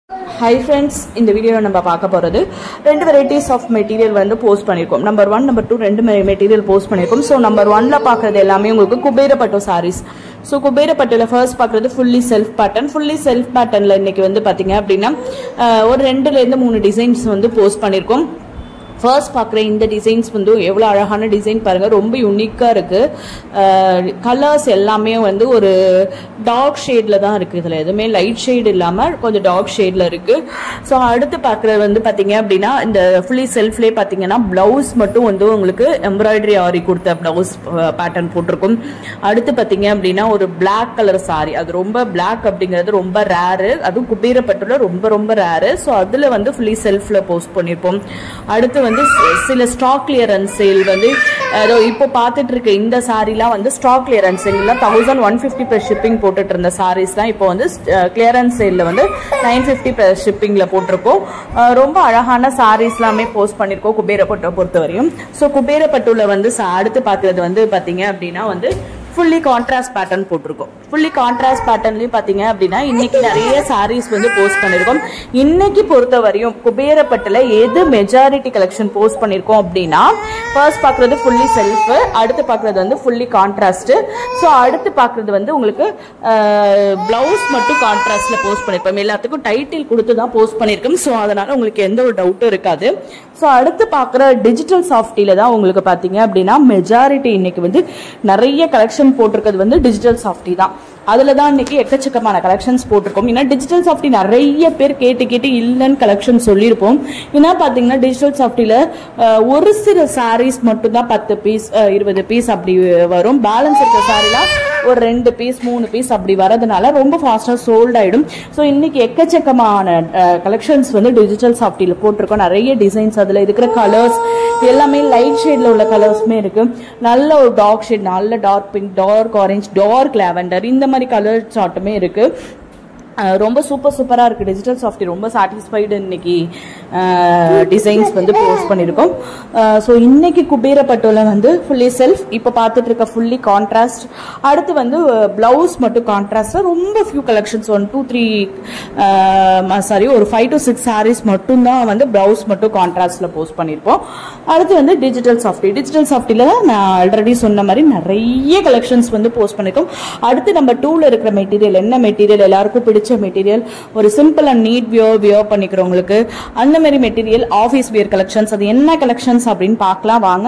hi friends இந்த வீடியோவில் நம்ம பார்க்க போகிறது ரெண்டு வெரைட்டிஸ் ஆஃப் மெட்டீரியல் வந்து போஸ்ட் பண்ணியிருக்கோம் நம்பர் ஒன் நம்பர் டூ ரெண்டு மெட்டீரியல் போஸ்ட் பண்ணியிருக்கோம் ஸோ நம்பர் ஒன்ல பார்க்குறது எல்லாமே உங்களுக்கு குபேரப்பட்டு சாரீஸ் ஸோ குபேரப்பட்டில் ஃபர்ஸ்ட் பார்க்குறது fully self pattern fully self பேட்டர்னில் இன்னைக்கு வந்து பார்த்தீங்க அப்படின்னா அஹ், ஒரு ரெண்டுலேருந்து மூணு டிசைன்ஸ் வந்து போஸ்ட் பண்ணியிருக்கோம் ஃபர்ஸ்ட் பார்க்குற இந்த டிசைன்ஸ் வந்து எவ்வளோ அழகான டிசைன் பாருங்கள் ரொம்ப யூனிக்காக இருக்குது கலர்ஸ் எல்லாமே வந்து ஒரு டார்க் ஷேடில் தான் இருக்குது இதில் எதுவுமே லைட் ஷேட் இல்லாமல் கொஞ்சம் டார்க் ஷேடில் இருக்குது ஸோ அடுத்து பார்க்குறது வந்து பார்த்தீங்க அப்படின்னா இந்த ஃபுல்லி செல்ஃப்லேயே பார்த்தீங்கன்னா ப்ளவுஸ் மட்டும் வந்து உங்களுக்கு எம்ப்ராய்டரி ஆரி கொடுத்த ப்ளவுஸ் பேட்டர்ன் போட்டிருக்கும் அடுத்து பார்த்தீங்க அப்படின்னா ஒரு Black கலர் saree அது ரொம்ப Black அப்படிங்கிறது ரொம்ப ரேரு அதுவும் குபீரப்பட்டுல ரொம்ப ரொம்ப ரேரு ஸோ அதில் வந்து ஃபுல்லி செல்ஃபில் போஸ்ட் பண்ணியிருப்போம் அடுத்து வந்து சி- சில ஸ்டாக் கிளியரன்ஸ் சேல் வந்து அதோ இப்போ பார்த்துட்டு இருக்க இந்த சாரீலாம் வந்து ஸ்டாக் கிளியரன்ஸ் சேல்லாம் thousand one fifty plus shipping போட்டுட்டு இருந்த சாரீஸ் தான் இப்போ வந்து கிளியரன்ஸ் சேலில் வந்து நைன் ஃபிஃப்டி ப்ளஸ் ஷிப்பிங்கில் போட்டிருக்கோம் அஹ் ரொம்ப அழகான சாரீஸ் எல்லாமே போஸ்ட் பண்ணியிருக்கோம் குபேரப்பட்டை பொறுத்த வரையும் ஸோ குபேரப்பட்டுல வந்து சா- அடுத்து பார்க்குறது வந்து பார்த்தீங்க அப்படின்னா வந்து ஃபுல்லி கான்ட்ராஸ்ட் பேட்டர்ன் போட்டிருக்கோம் ஃபுல்லி கான்ட்ராஸ்ட் பேட்டர்ன்லயும் பாத்தீங்க அப்படின்னா இன்னைக்கு நிறைய சாரீஸ் வந்து போஸ்ட் பண்ணிருக்கோம் இன்னைக்கு பொறுத்த வரையும் குபேரப்பட்டுல எது மெஜாரிட்டி கலெக்ஷன் போஸ்ட் பண்ணிருக்கோம் அப்படின்னா ஃபர்ஸ்ட் பாக்குறது ஃபுல்லி செல்ஃப் அடுத்து பாக்குறது வந்து ஃபுல்லி கான்ட்ராஸ்ட் ஸோ அடுத்து பாக்குறது வந்து உங்களுக்கு பிளவுஸ் மட்டும் கான்ட்ராஸ்ட்ல போஸ்ட் பண்ணிருப்போம் எல்லாத்துக்கும் டைட்டில் கொடுத்து தான் போஸ்ட் பண்ணிருக்கோம் ஸோ அதனால உங்களுக்கு எந்த ஒரு டவுட்டும் இருக்காது ஸோ அடுத்து பார்க்குற டிஜிட்டல் சாஃப்டில தான் உங்களுக்கு பார்த்தீங்க அப்படின்னா மெஜாரிட்டி இன்னைக்கு வந்து நிறைய கலெக்ஷன் போட்டிருக்கிறது வந்து டிஜிட்டல் சாஃப்டி தான் அதில் தான் இன்னைக்கு எக்கச்சக்கமான கலெக்ஷன்ஸ் போட்டிருக்கோம் ஏன்னா டிஜிட்டல் சாஃப்டி நிறைய பேர் கேட்டு கேட்டு இல்லைன்னு கலெக்ஷன் சொல்லியிருப்போம் ஏன்னா பார்த்தீங்கன்னா டிஜிட்டல் சாஃப்டியில் ஒரு சில சாரீஸ் மட்டும்தான் பத்து பீஸ் இருபது பீஸ் அப்படி வரும் பேலன்ஸ் இருக்க சாரீலாம் ஒரு ரெண்டு பீஸ் மூணு பீஸ் அப்படி வரதுனால ரொம்ப ஃபாஸ்ட்டாக சோல்ட் ஆயிடும் ஸோ இன்னைக்கு எக்கச்சக்கமான கலெக்ஷன்ஸ் வந்து டிஜிட்டல் சாஃப்டியில் போட்டிருக்கோம் நிறைய டிசைன்ஸ் அதில் இருக்கிற கலர்ஸ் எல்லாமே லைட் ஷேடில் உள்ள கலர்ஸுமே இருக்கு நல்ல ஒரு டார்க் ஷேட் நல்ல dark pink dark orange dark lavender இந்த மாதிரி கலர் சார்ட்டுமே இருக்கு அஹ் ரொம்ப சூப்பர் சூப்பராக இருக்குது டிஜிட்டல் சாஃப்ட்வேர் ரொம்ப சாட்டிஸ்ஃபைடு இன்னைக்கு டிசைன்ஸ் வந்து போஸ்ட் பண்ணியிருக்கோம் ஸோ இன்னைக்கு குபேரப்பட்டோல வந்து ஃபுல்லி செல்ஃப் இப்போ பார்த்துட்டு இருக்க ஃபுல்லி கான்ட்ராஸ்ட் அடுத்து வந்து பிளவுஸ் மட்டும் கான்ட்ராஸ்டாக ரொம்ப few collections one two three sari ஒரு ஃபைவ் டு சிக்ஸ் சாரீஸ் மட்டும்தான் வந்து பிளவுஸ் மட்டும் கான்ட்ராஸ்டில் போஸ்ட் பண்ணியிருப்போம் அடுத்து வந்து டிஜிட்டல் சாஃப்ட்வேர் டிஜிட்டல் சாஃப்ட்வேரில் நான் ஆல்ரெடி சொன்ன மாதிரி நிறைய கலெக்ஷன்ஸ் வந்து போஸ்ட் பண்ணியிருக்கோம் அடுத்து நம்ம டூவில் இருக்கிற மெட்டீரியல் என்ன மெட்டீரியல் எல்லாருக்கும் பிடிச்ச மெட்டீரியல் ஒரு சிம்பிள் அண்ட் நீட் வியோ வியோ பண்ணிக்கிறவங்களுக்கு அந்த மாதிரி மெட்டீரியல் ஆஃபீஸ் வியர் கலெக்ஷன்ஸ் அது என்ன கலெக்ஷன்ஸ் அப்படின்னு பார்க்கலாம் வாங்க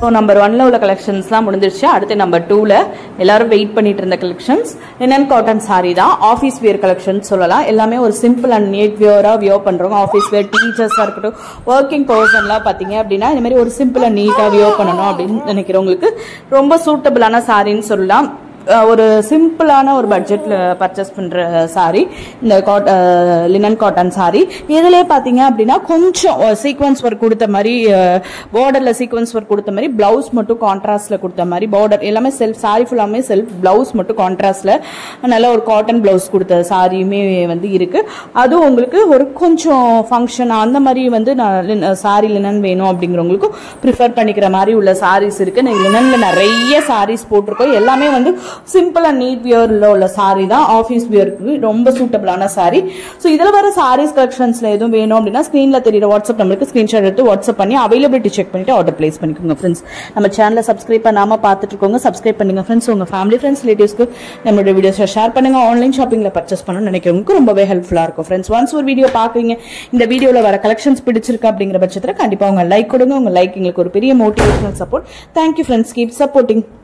ஸோ நம்பர் ஒன்ல உள்ள கலெக்ஷன்ஸ்லாம் முடிஞ்சிருச்சு அடுத்து நம்பர் டூல எல்லாரும் வெயிட் பண்ணிட்டு இருந்த கலெக்ஷன்ஸ் என்னென்னு காட்டன் சாரி தான் ஆஃபீஸ் வியர் கலெக்ஷன் சொல்லலாம் எல்லாமே ஒரு சிம்பிள் அண்ட் நீட் வியரா வியர் பண்றவங்க ஆஃபீஸ் வியர் டீச்சர்ஸாக இருக்கட்டும் ஒர்க்கிங் பர்சன்லாம் பார்த்தீங்க அப்படின்னா இந்த மாதிரி ஒரு சிம்பிள் அண்ட் நீட்டாக வியர் பண்ணணும் அப்படின்னு நினைக்கிறவங்களுக்கு ரொம்ப சூட்டபிளான சாரின்னு சொல்லலாம் அஹ் ஒரு சிம்பிளான ஒரு பட்ஜெட்ல பர்ச்சேஸ் பண்ற சாரி இந்த காட் லினன் காட்டன் சாரி இதுலயே பாத்தீங்க அப்படின்னா கொஞ்சம் சீக்வன்ஸ் ஒர்க் கொடுத்த மாதிரி பார்டர்ல சீக்வன்ஸ் ஒர்க் கொடுத்த மாதிரி பிளவுஸ் மட்டும் கான்ட்ராஸ்ட்ல கொடுத்த மாதிரி பார்டர் எல்லாமே செல்ஃப் சாரி ஃபுல்லாமே செல்ஃப் பிளவுஸ் மட்டும் கான்ட்ராஸ்ட்ல நல்ல ஒரு காட்டன் பிளவுஸ் கொடுத்த சாரியுமே வந்து இருக்கு அதுவும் உங்களுக்கு ஒரு கொஞ்சம் ஃபங்க்ஷன் அந்த மாதிரி வந்து சாரி லினன் வேணும் அப்படிங்கிறவங்களுக்கும் ப்ரிஃபர் பண்ணிக்கிற மாதிரி உள்ள சாரீஸ் இருக்கு லினன்ல நிறைய சாரீஸ் போட்டிருக்கோம் எல்லாமே வந்து சிம்பிள் அண்ட் நீட் வியர்ல உள்ள சாரி தான் ஆஃபீஸ் வியருக்கு ரொம்ப சூட்டபிளான சாரி ஸோ இதில் வர சாரீஸ் கலெக்ஷன்ஸ்ல எதுவும் வேணும் அப்படின்னா ஸ்க்ரீன்ல தெரியுற வாட்ஸ்அப் நம்பருக்கு ஸ்கிரீன்ஷாட் எடுத்து வாட்ஸ்அப் பண்ணி அவைலபிலிட்டி செக் பண்ணிட்டு ஆர்டர் பிளேஸ் பண்ணிக்கோங்க ஃப்ரெண்ட்ஸ் நம்ம சேனலை சப்ஸ்கிரைப் பண்ணாம பார்த்துட்டு இருக்கோங்க சப்ஸ்கிரைப் பண்ணுங்க ஃப்ரெண்ட்ஸ் உங்க ஃபேமிலி ஃப்ரெண்ட்ஸ் ரிலேட்டிவ்ஸ்க்கு நம்மளோட வீடியோஸை ஷேர் பண்ணுங்க ஆன்லைன் ஷாப்பிங்ல பர்ச்சேஸ் பண்ணணும்னு நினைக்கிறவங்களுக்கு ரொம்பவே ஹெல்ப்ஃபுல்லா இருக்கும் ஃப்ரெண்ட்ஸ் ஒன்ஸ் ஒரு வீடியோ பாக்குறீங்க இந்த வீடியோல வர கலெக்ஷன்ஸ் பிடிச்சிருக்கு அப்படிங்கிற பட்சத்தில் கண்டிப்பா உங்க லைக் கொடுங்க உங்க லைக் எங்களுக்கு ஒரு பெரிய motivational support thank you friends keep supporting